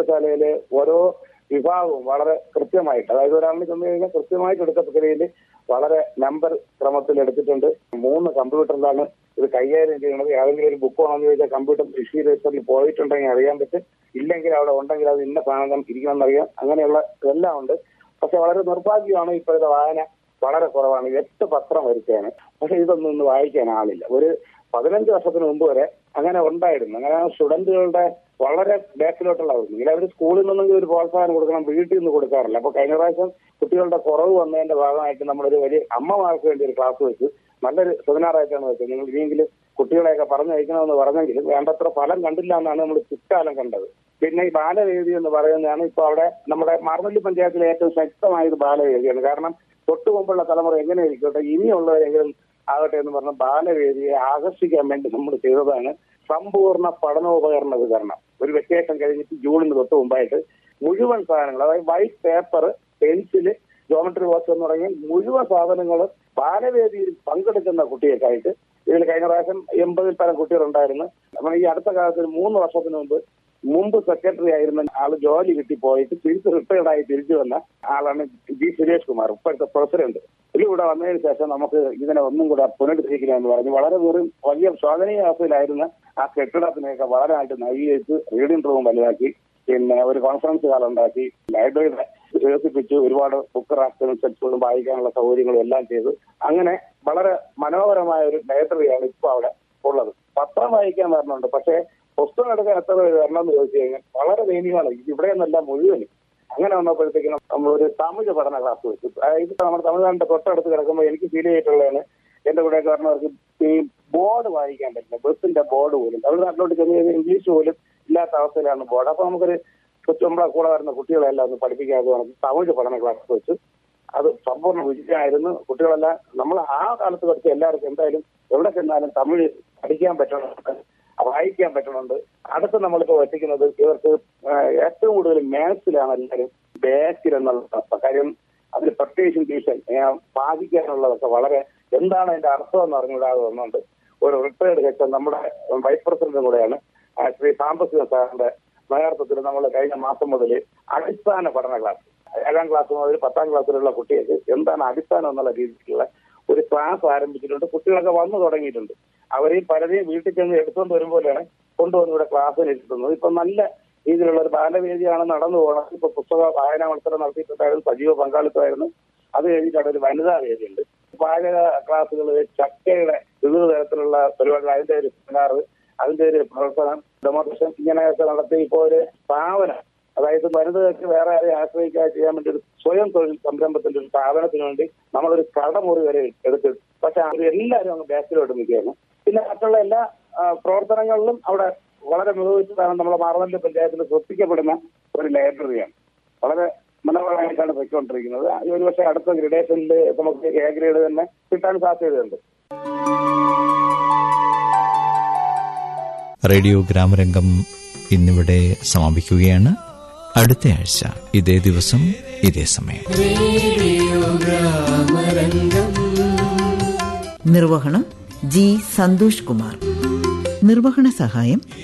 ഗ്രന്ഥശാലയിലെ ഓരോ വിഭാഗവും വളരെ കൃത്യമായിട്ട് അതായത് ഒരാളിന് ചെന്ന് കഴിഞ്ഞാൽ കൃത്യമായിട്ട് എടുത്ത പ്രക്രിയയിൽ വളരെ നമ്പർ ക്രമത്തിൽ എടുത്തിട്ടുണ്ട് മൂന്ന് കമ്പ്യൂട്ടറിലാണ് ഇത് കൈകാര്യം ചെയ്യുന്നത് ഏതെങ്കിലും ഒരു ബുക്ക് വേണമെന്ന് ചോദിച്ചാൽ കമ്പ്യൂട്ടർ കൃഷി രജിസ്റ്ററിൽ പോയിട്ടുണ്ടെങ്കിൽ അറിയാൻ പറ്റും ഇല്ലെങ്കിൽ അവിടെ ഉണ്ടെങ്കിൽ അത് ഇന്ന സാധനം ഇരിക്കണം അറിയാം അങ്ങനെയുള്ള ഇതെല്ലാം ഉണ്ട് പക്ഷെ വളരെ നിർഭാഗ്യമാണ് ഇപ്പോഴത്തെ വായന വളരെ കുറവാണ് എട്ട് പത്രം വരുത്തേന് പക്ഷെ ഇതൊന്നും ഇന്ന് വായിക്കാൻ ആളില്ല ഒരു പതിനഞ്ച് വർഷത്തിന് മുമ്പ് വരെ അങ്ങനെ ഉണ്ടായിരുന്നു അങ്ങനെ സ്റ്റുഡന്റുകളുടെ വളരെ ബാക്കിലോട്ടുള്ളതായിരുന്നു ഇങ്ങനെ അവർ സ്കൂളിൽ നിന്നെങ്കിൽ ഒരു പ്രോത്സാഹനം കൊടുക്കണം വീട്ടിൽ നിന്ന് കൊടുക്കാറില്ല അപ്പൊ കഴിഞ്ഞ പ്രാവശ്യം കുട്ടികളുടെ കുറവ് വന്നതിന്റെ ഭാഗമായിട്ട് നമ്മളൊരു വലിയ അമ്മമാർക്ക് വേണ്ടി ഒരു ക്ലാസ് വെച്ച് നല്ലൊരു സെമിനാറായിട്ടാണ് വെച്ചത് നിങ്ങൾ ഇനിയെങ്കിലും കുട്ടികളെയൊക്കെ പറഞ്ഞയക്കണമെന്ന് പറഞ്ഞെങ്കിലും വേണ്ടത്ര ഫലം കണ്ടില്ല എന്നാണ് നമ്മൾ പിൽക്കാലം കണ്ടത് പിന്നെ ഈ ബാലവേദി എന്ന് പറയുന്നതാണ് ഇപ്പൊ അവിടെ നമ്മുടെ മാർമല്ലി പഞ്ചായത്തിലെ ഏറ്റവും ശക്തമായത് ബാലവേദിയാണ് കാരണം തൊട്ടു മുമ്പുള്ള തലമുറ എങ്ങനെ ഇരിക്കട്ടെ ഇനിയുള്ളവരെങ്കിലും ആകട്ടെ എന്ന് പറഞ്ഞ ബാലവേദിയെ ആകർഷിക്കാൻ വേണ്ടി നമ്മൾ ചെയ്തതാണ് സമ്പൂർണ്ണ പഠനോപകരണ വിതരണം ഒരു വെക്കേഷൻ കഴിഞ്ഞിട്ട് ജൂണിന് തൊട്ട് മുമ്പായിട്ട് മുഴുവൻ സാധനങ്ങൾ അതായത് white paper pencil geometry box എന്ന് തുടങ്ങിയ മുഴുവൻ സാധനങ്ങളും ബാലവേദിയിൽ പങ്കെടുക്കുന്ന കുട്ടികൾക്കായിട്ട് ഇതിൽ കഴിഞ്ഞ പ്രാവശ്യം എൺപതിൽ പരം കുട്ടികളുണ്ടായിരുന്നു നമ്മൾ ഈ അടുത്ത കാലത്ത് ഒരു മൂന്ന് വർഷത്തിന് മുമ്പ് മുമ്പ് സെക്രട്ടറി ആയിരുന്ന ആള് ജോലി കിട്ടി പോയിട്ട് തിരിച്ച് റിട്ടയർഡ് ആയി തിരിച്ചു വന്ന ആളാണ് ജി സുരേഷ് കുമാർ ഇപ്പോഴത്തെ പ്രസിഡന്റ് ഇവിടെ വന്നതിന് ശേഷം നമുക്ക് ഇതിനെ ഒന്നും കൂടെ പുനരുദ്ധരിക്കണമെന്ന് പറഞ്ഞു വളരെ വെറും വലിയ ശോധനീയ അവസ്ഥയിലായിരുന്ന ആ കെട്ടിടത്തിനെയൊക്കെ വളരെയായിട്ട് നവീകരിച്ച് റീഡിംഗ് റൂം വലുതാക്കി പിന്നെ ഒരു കോൺഫറൻസ് ഹാൾ ഉണ്ടാക്കി ലൈബ്രറി വികസിപ്പിച്ച് ഒരുപാട് ബുക്ക് റാക്സുകളും സെറ്റ്സുകളും വായിക്കാനുള്ള സൗകര്യങ്ങളും എല്ലാം ചെയ്ത് അങ്ങനെ വളരെ മനോഹരമായ ഒരു ലൈബ്രറിയാണ് ഇപ്പൊ അവിടെ ഉള്ളത് പത്രം വായിക്കാൻ വരണുണ്ട് പക്ഷേ പുസ്തകം എടുക്കാൻ എത്ര പേര് വരണം എന്ന് ചോദിച്ചു കഴിഞ്ഞാൽ വളരെ ദയനീയമാണ് ഇവിടെ നിന്നല്ല മുഴുവനും അങ്ങനെ വന്നപ്പോഴത്തേക്കും നമ്മളൊരു തമിഴ് പഠന ക്ലാസ് വെച്ചു അതായത് നമ്മുടെ തമിഴ്നാടിന്റെ തൊട്ടടുത്ത് കിടക്കുമ്പോൾ എനിക്ക് ഫീൽ ചെയ്തിട്ടുള്ളതാണ് എന്റെ കൂടെ കാരണവർക്ക് ഈ ബോർഡ് വായിക്കാൻ പറ്റില്ല ബസ്സിന്റെ ബോർഡ് പോലും തമിഴ്നാട്ടിലോട്ട് ചെന്ന് കഴിഞ്ഞാൽ ഇംഗ്ലീഷ് പോലും ഇല്ലാത്ത അവസ്ഥയിലാണ് ബോർഡ് അപ്പൊ നമുക്കൊരു നമ്മളെ കൂടെ വരുന്ന കുട്ടികളെല്ലാം ഒന്ന് പഠിപ്പിക്കാതെ നമുക്ക് തമിഴ് പഠന ക്ലാസ് വെച്ച് അത് സമ്പൂർണ്ണ വിജയമായിരുന്നു കുട്ടികളെല്ലാം നമ്മൾ ആ കാലത്ത് പഠിച്ച എല്ലാവർക്കും എന്തായാലും എവിടെ ചെന്നാലും തമിഴ് പഠിക്കാൻ പറ്റണം വായിക്കാൻ പറ്റുന്നുണ്ട് അടുത്ത് നമ്മളിപ്പോ എത്തിക്കുന്നത് ഇവർക്ക് ഏറ്റവും കൂടുതൽ മാത്സിലാണ് എല്ലാവരും ബാക്കിൽ എന്നുള്ള അവസ്ഥ കാര്യം അതിൽ പ്രത്യേകിച്ചും ട്യൂഷൻ ബാധിക്കാനുള്ളതൊക്കെ വളരെ എന്താണ് അതിന്റെ അർത്ഥം എന്ന് അറിഞ്ഞുകൂടാതെ വന്നുകൊണ്ട് ഒരു റിട്ടയർഡ് ഹെച്ച് നമ്മുടെ വൈസ് പ്രസിഡന്റും കൂടെയാണ് ശ്രീ സാമ്പത്തിക സാറിന്റെ നേതൃത്വത്തിൽ നമ്മൾ കഴിഞ്ഞ മാസം മുതൽ അടിസ്ഥാന പഠന ക്ലാസ് ഏഴാം ക്ലാസ് മുതൽ പത്താം ക്ലാസ്സിലുള്ള കുട്ടികൾക്ക് എന്താണ് അടിസ്ഥാനം എന്നുള്ള രീതിയിലുള്ള ഒരു ക്ലാസ് ആരംഭിച്ചിട്ടുണ്ട് കുട്ടികളൊക്കെ വന്നു തുടങ്ങിയിട്ടുണ്ട് അവരെയും പലരെയും വീട്ടിൽ ചെന്ന് എടുത്തുകൊണ്ട് വരുമ്പോഴാണ് കൊണ്ടുവന്ന് ഇവിടെ ക്ലാസ്സിന് ഇരുത്തുന്നത് ഇപ്പൊ നല്ല രീതിയിലുള്ള ഒരു ബാലവേദിയാണ് നടന്നു പോകണം ഇപ്പൊ പുസ്തക വായനാ മത്സരം നടത്തിയിട്ടുണ്ടായിരുന്നു സജീവ പങ്കാളിത്തമായിരുന്നു അത് കഴിഞ്ഞിട്ട് അവിടെ ഒരു വനിതാ വേദിയുണ്ട് പാചക ക്ലാസ്സുകൾ ചക്കയുടെ വിവിധ തരത്തിലുള്ള പരിപാടികൾ അതിന്റെ ഒരു സെമിനാർ അതിന്റെ ഒരു പ്രവർത്തനം ഡെമോൺസ്ട്രേഷൻ ഇങ്ങനെയൊക്കെ നടത്തി ഇപ്പോ ഒരു സ്ഥാപനം അതായത് വനിതകൾക്ക് വേറെ ആരെയും ആശ്രയിക്കാതെ ചെയ്യാൻ വേണ്ടി ഒരു സ്വയം തൊഴിൽ സംരംഭത്തിന്റെ ഒരു സ്ഥാപനത്തിന് വേണ്ടി നമ്മളൊരു കടമുറി വരെ എടുത്തു പക്ഷെ അവർ എല്ലാവരും അങ്ങ് ബാക്കിലോട്ട് നിൽക്കുകയാണ് പിന്നെ മറ്റുള്ള എല്ലാ പ്രവർത്തനങ്ങളിലും അവിടെ വളരെ മികവുറ്റതാണ് നമ്മളെ മാറവല്ലി പഞ്ചായത്തിൽ ശ്രദ്ധിക്കപ്പെടുന്ന ഒരു ലൈബ്രറിയാണ് വളരെ മനോഹരമായിട്ടാണ് പൊയ്ക്കൊണ്ടിരിക്കുന്നത് ഒരുപക്ഷെ അടുത്ത ഗ്രഡേഷനിൽ നമുക്ക് എ ഗ്രേഡ് തന്നെ കിട്ടാൻ സാധ്യതയുണ്ട് റേഡിയോ ഗ്രാമരംഗം ഇന്നിവിടെ സമാപിക്കുകയാണ് അടുത്ത ആഴ്ച ഇതേ ദിവസം ഇതേ സമയം നിർവഹണം ജി സന്തോഷ് കുമാർ നിർവഹണ സഹായം